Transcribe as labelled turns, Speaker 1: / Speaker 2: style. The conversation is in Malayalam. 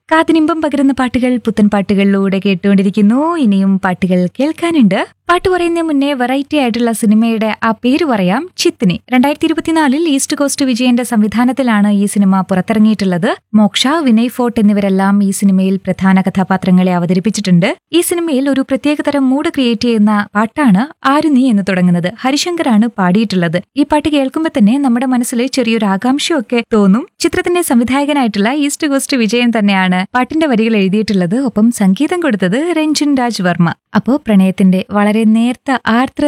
Speaker 1: കാതിനിമ്പം പകരുന്ന പാട്ടുകൾ പുത്തൻ പാട്ടുകളിലൂടെ കേട്ടുകൊണ്ടിരിക്കുന്നു ഇനിയും പാട്ടുകൾ കേൾക്കാനുണ്ട് പാട്ട് പറയുന്നതിന് മുന്നേ വെറൈറ്റി ആയിട്ടുള്ള സിനിമയുടെ ആ പേര് പറയാം ചിത്തിനി രണ്ടായിരത്തി ഇരുപത്തിനാലിൽ ഈസ്റ്റ് കോസ്റ്റ് വിജയന്റെ സംവിധാനത്തിലാണ് ഈ സിനിമ പുറത്തിറങ്ങിയിട്ടുള്ളത് മോക്ഷ വിനയ് ഫോർട്ട് എന്നിവരെല്ലാം ഈ സിനിമയിൽ പ്രധാന കഥാപാത്രങ്ങളെ അവതരിപ്പിച്ചിട്ടുണ്ട് ഈ സിനിമയിൽ ഒരു പ്രത്യേകതരം മൂഡ് ക്രിയേറ്റ് ചെയ്യുന്ന പാട്ടാണ് ആരു നീ എന്ന് തുടങ്ങുന്നത് ഹരിശങ്കറാണ് പാടിയിട്ടുള്ളത് ഈ പാട്ട് കേൾക്കുമ്പോൾ തന്നെ നമ്മുടെ മനസ്സിൽ ചെറിയൊരു ആകാംക്ഷയൊക്കെ തോന്നും ചിത്രത്തിന്റെ സംവിധായകനായിട്ടുള്ള ഈസ്റ്റ് കോസ്റ്റ് വിജയൻ തന്നെയാണ് പാട്ടിന്റെ വരികൾ എഴുതിയിട്ടുള്ളത് ഒപ്പം സംഗീതം കൊടുത്തത് രഞ്ജൻ രാജ് വർമ്മ അപ്പോ പ്രണയത്തിന്റെ വളരെ നേർത്ത ആർദ്ര